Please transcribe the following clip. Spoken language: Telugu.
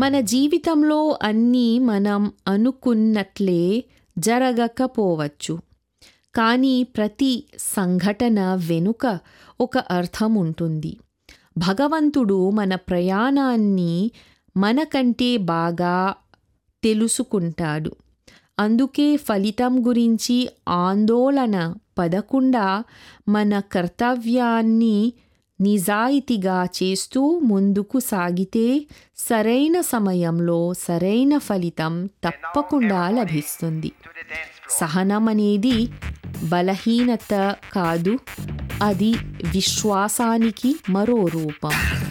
మన జీవితంలో అన్నీ మనం అనుకున్నట్లే జరగకపోవచ్చు కానీ ప్రతి సంఘటన వెనుక ఒక అర్థం ఉంటుంది భగవంతుడు మన ప్రయాణాన్ని మనకంటే బాగా తెలుసుకుంటాడు అందుకే ఫలితం గురించి ఆందోళన పడకుండా మన కర్తవ్యాన్ని నిజాయితీగా చేస్తూ ముందుకు సాగితే సరైన సమయంలో సరైన ఫలితం తప్పకుండా లభిస్తుంది to the dance floor. సహనం అనేది బలహీనత కాదు అది విశ్వాసానికి మరో రూపం